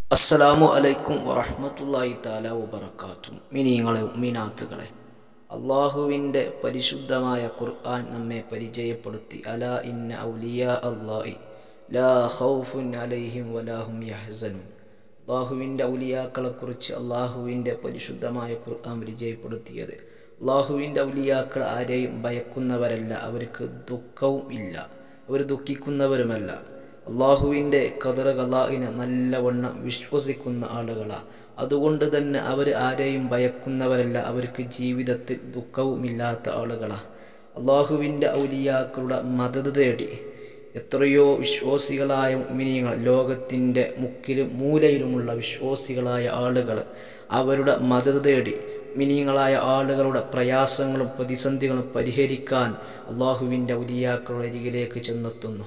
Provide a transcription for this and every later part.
അസ്സലാമു അലൈക്കും വറഹ്മത്തുള്ളാഹി താല വബറകാതും മിനിങ്ങളെ ഉമ്മിനാത്തുകളെ അള്ളാഹുവിൻ്റെ പരിശുദ്ധമായ ഖുർആൻ നമ്മെ പരിചയപ്പെടുത്തി അല ഇന്ന ഔലിയ അള്ളാഹി ലാ ഖൗഫുൻ അലൈഹിം വലാഹും യഹ്സനുൻ അള്ളാഹുവിൻ്റെ ഔലിയാക്കളെക്കുറിച്ച് അള്ളാഹുവിൻ്റെ പരിശുദ്ധമായ ഖുർആൻ പരിചയപ്പെടുത്തിയത് അള്ളാഹുവിൻ്റെ ഔലിയാക്കൾ ആരെയും ഭയക്കുന്നവരല്ല അവർക്ക് ദുഃഖവും ഇല്ല അവർ ദുഃഖിക്കുന്നവരുമല്ല അള്ളാഹുവിൻ്റെ കതറ കലാഹിനെ നല്ലവണ്ണം വിശ്വസിക്കുന്ന ആളുകളാണ് അതുകൊണ്ട് തന്നെ അവർ ആരെയും ഭയക്കുന്നവരല്ല അവർക്ക് ജീവിതത്തിൽ ദുഃഖവുമില്ലാത്ത ആളുകളാണ് അള്ളാഹുവിൻ്റെ ഔലിയാക്കളുടെ മദത് തേടി എത്രയോ വിശ്വാസികളായ മിനിയങ്ങൾ ലോകത്തിൻ്റെ മുക്കിലും മൂലയിലുമുള്ള വിശ്വാസികളായ ആളുകൾ അവരുടെ മദത് തേടി മിനിയങ്ങളായ ആളുകളുടെ പ്രയാസങ്ങളും പ്രതിസന്ധികളും പരിഹരിക്കാൻ അള്ളാഹുവിൻ്റെ ഔലിയാക്കളുടെ അരികിലേക്ക് ചെന്നെത്തുന്നു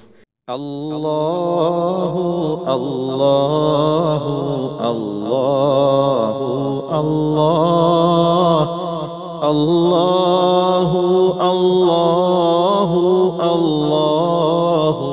الله الله الله الله الله الله الله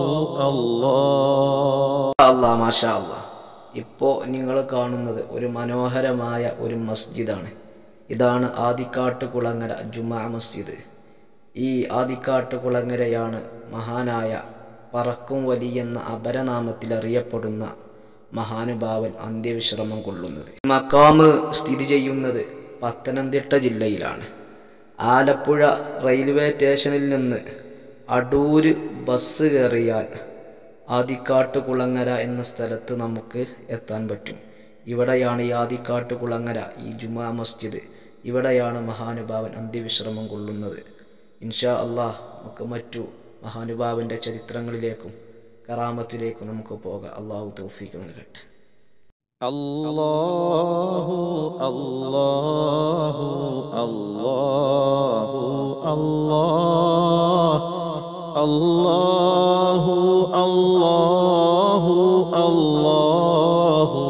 الله അള്ളാ മാഷാ അള്ളാ ഇപ്പോൾ നിങ്ങൾ കാണുന്നത് ഒരു മനോഹരമായ ഒരു മസ്ജിദാണ് ഇതാണ് ആദിക്കാട്ട് കുളങ്ങര ജുമാ മസ്ജിദ് ഈ ആദിക്കാട്ട് കുളങ്ങരയാണ് മഹാനായ പറക്കും വലി എന്ന അപരനാമത്തിൽ അറിയപ്പെടുന്ന മഹാനുഭാവൻ അന്ത്യവിശ്രമം കൊള്ളുന്നത് മക്കാമ് സ്ഥിതി ചെയ്യുന്നത് പത്തനംതിട്ട ജില്ലയിലാണ് ആലപ്പുഴ റെയിൽവേ സ്റ്റേഷനിൽ നിന്ന് അടൂര് ബസ് കയറിയാൽ ആദിക്കാട്ട് കുളങ്ങര എന്ന സ്ഥലത്ത് നമുക്ക് എത്താൻ പറ്റും ഇവിടെയാണ് ഈ ആദിക്കാട്ട് കുളങ്ങര ഈ ജുമാ മസ്ജിദ് ഇവിടെയാണ് മഹാനുഭാവൻ അന്ത്യവിശ്രമം കൊള്ളുന്നത് ഇൻഷാ അള്ളാഹ് നമുക്ക് മറ്റു മഹാനുഭാവൻ്റെ ചരിത്രങ്ങളിലേക്കും കറാമത്തിലേക്കും നമുക്ക് പോകാം അള്ളാഹു തൗഫീക്ക് നൽകട്ടെ الله الله الله الله الله الله الله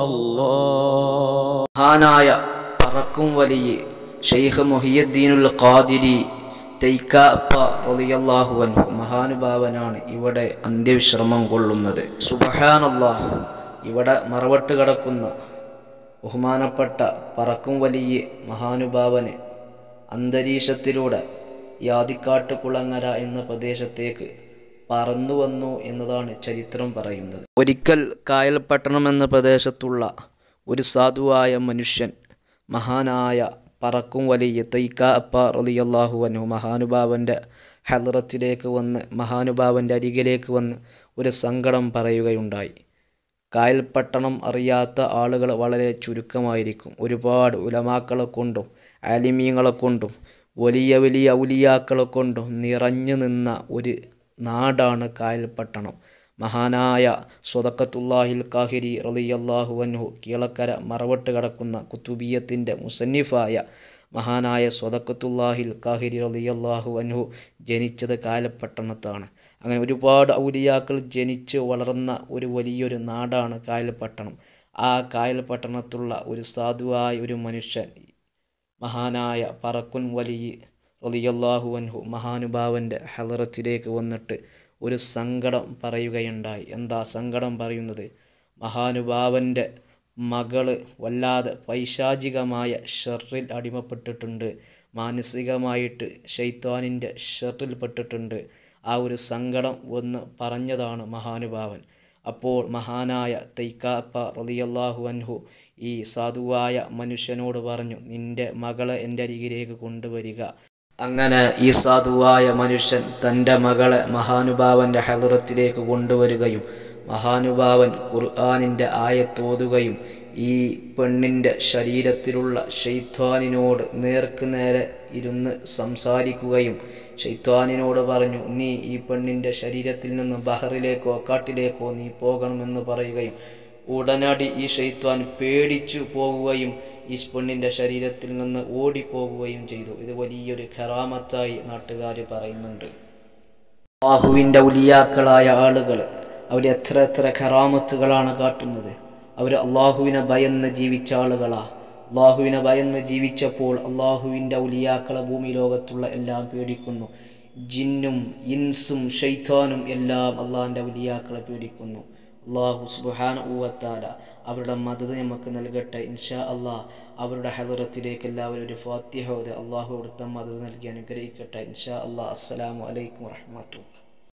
الله മഹാനായ പറക്കും വലിയ ഷെയ്ഖ് മൊഹിയുദ്ദീനുൽ ഖാദിരി തൈക്കാപ്പ റളിയല്ലാഹു അൻഹു മഹാനുഭാവനാണ് ഇവിടെ അന്ത്യവിശ്രമം കൊള്ളുന്നത് സുബഹാനല്ലാഹ് ഇവിടെ മറവട്ട് കിടക്കുന്ന ബഹുമാനപ്പെട്ട പറക്കും വലിയ മഹാനുഭാവന് അന്തരീക്ഷത്തിലൂടെ യാദിക്കാട്ട് കുളങ്ങര എന്ന പ്രദേശത്തേക്ക് പറന്നു വന്നു എന്നതാണ് ചരിത്രം പറയുന്നത് ഒരിക്കൽ കായൽപട്ടണം എന്ന പ്രദേശത്തുള്ള ഒരു സാധുവായ മനുഷ്യൻ മഹാനായ പറക്കും വലിയ തൈക്ക അപ്പ റളിയല്ലാഹു അൻഹു മഹാനുഭാവൻ്റെ ഹലറത്തിലേക്ക് വന്ന് മഹാനുഭാവൻ്റെ അരികിലേക്ക് വന്ന് ഒരു സങ്കടം പറയുകയുണ്ടായി കായൽപട്ടണം അറിയാത്ത ആളുകൾ വളരെ ചുരുക്കമായിരിക്കും ഒരുപാട് ഉലമാക്കളെ കൊണ്ടും ആലിമീങ്ങളെ കൊണ്ടും വലിയ വലിയ ഔലിയാക്കളെ കൊണ്ടും നിറഞ്ഞു നിന്ന ഒരു നാടാണ് കായൽപട്ടണം മഹാനായ സ്വതക്കത്തുല്ലാഹിൽ കാഹിരി റളിയല്ലാഹു അൻഹു കീളക്കര മറവട്ട് കിടക്കുന്ന കുത്തുബിയത്തിൻ്റെ മുസന്നിഫായ മഹാനായ സ്വതക്കത്തുല്ലാഹിൽ കാഹിരി റളിയല്ലാഹു അൻഹു ജനിച്ചത് കായൽപട്ടണത്താണ് അങ്ങനെ ഒരുപാട് ഔലിയാക്കൾ ജനിച്ച് വളർന്ന ഒരു വലിയൊരു നാടാണ് കായൽപട്ടണം ആ കായൽപട്ടണത്തുള്ള ഒരു സാധുവായ ഒരു മനുഷ്യൻ മഹാനായ പറക്കുൻ വലിയ റളിയല്ലാഹു അൻഹു മഹാനുഭാവൻ്റെ ഹലറത്തിലേക്ക് വന്നിട്ട് ഒരു സങ്കടം പറയുകയുണ്ടായി എന്താ സങ്കടം പറയുന്നത് മഹാനുഭാവൻ്റെ മകള് വല്ലാതെ പൈശാചികമായ ഷെറിൽ അടിമപ്പെട്ടിട്ടുണ്ട് മാനസികമായിട്ട് ഷെയ്ത്താനിൻ്റെ ഷെറിൽ പെട്ടിട്ടുണ്ട് ആ ഒരു സങ്കടം ഒന്ന് പറഞ്ഞതാണ് മഹാനുഭാവൻ അപ്പോൾ മഹാനായ തൈക്കാപ്പ റളിയല്ലാഹു അൻഹു ഈ സാധുവായ മനുഷ്യനോട് പറഞ്ഞു നിന്റെ മകളെ എൻ്റെ അരികിലേക്ക് കൊണ്ടുവരിക അങ്ങനെ ഈ സാധുവായ മനുഷ്യൻ തൻ്റെ മകളെ മഹാനുഭാവൻ്റെ ഹലറത്തിലേക്ക് കൊണ്ടുവരികയും മഹാനുഭാവൻ ഖുർആാനിൻ്റെ ആയത്തോതുകയും ഈ പെണ്ണിൻ്റെ ശരീരത്തിലുള്ള ഷെയ്ത്വാനിനോട് നേർക്ക് നേരെ ഇരുന്ന് സംസാരിക്കുകയും ഷെയ്ത്വാനിനോട് പറഞ്ഞു നീ ഈ പെണ്ണിൻ്റെ ശരീരത്തിൽ നിന്ന് ബഹറിലേക്കോ കാട്ടിലേക്കോ നീ പോകണമെന്ന് പറയുകയും ഉടനടി ഈ ഷെയ്ത്വാൻ പേടിച്ചു പോകുകയും ഈ പെണ്ണിൻ്റെ ശരീരത്തിൽ നിന്ന് ഓടിപ്പോകുകയും ചെയ്തു ഇത് വലിയൊരു ഖറാമത്തായി നാട്ടുകാർ പറയുന്നുണ്ട് അള്ളാഹുവിൻ്റെ ഉലിയാക്കളായ ആളുകൾ അവർ എത്ര എത്ര ഖറാമത്തുകളാണ് കാട്ടുന്നത് അവർ അള്ളാഹുവിനെ ഭയന്ന് ജീവിച്ച ആളുകളാ അള്ളാഹുവിനെ ഭയന്ന് ജീവിച്ചപ്പോൾ അള്ളാഹുവിൻ്റെ ഉലിയാക്കളെ ഭൂമി ലോകത്തുള്ള എല്ലാം പേടിക്കുന്നു ജിന്നും ഇൻസും ഷെയ്ത്താനും എല്ലാം അള്ളാഹിൻ്റെ ഉലിയാക്കളെ പേടിക്കുന്നു അള്ളാഹു സുബാന ഊവത്താല അവരുടെ മദത് നമുക്ക് നൽകട്ടെ ഇൻഷാ അള്ളാഹ് അവരുടെ ഹദറത്തിലേക്ക് എല്ലാവരും ഒരു ഫാത്തിഹോദ് അള്ളാഹു കൊടുത്ത മദത് നൽകി അനുഗ്രഹിക്കട്ടെ ഇൻഷാ അള്ളാഹ് അസ്സലാമു അലൈക്കും വറഹ്മത്തുള്ളാഹി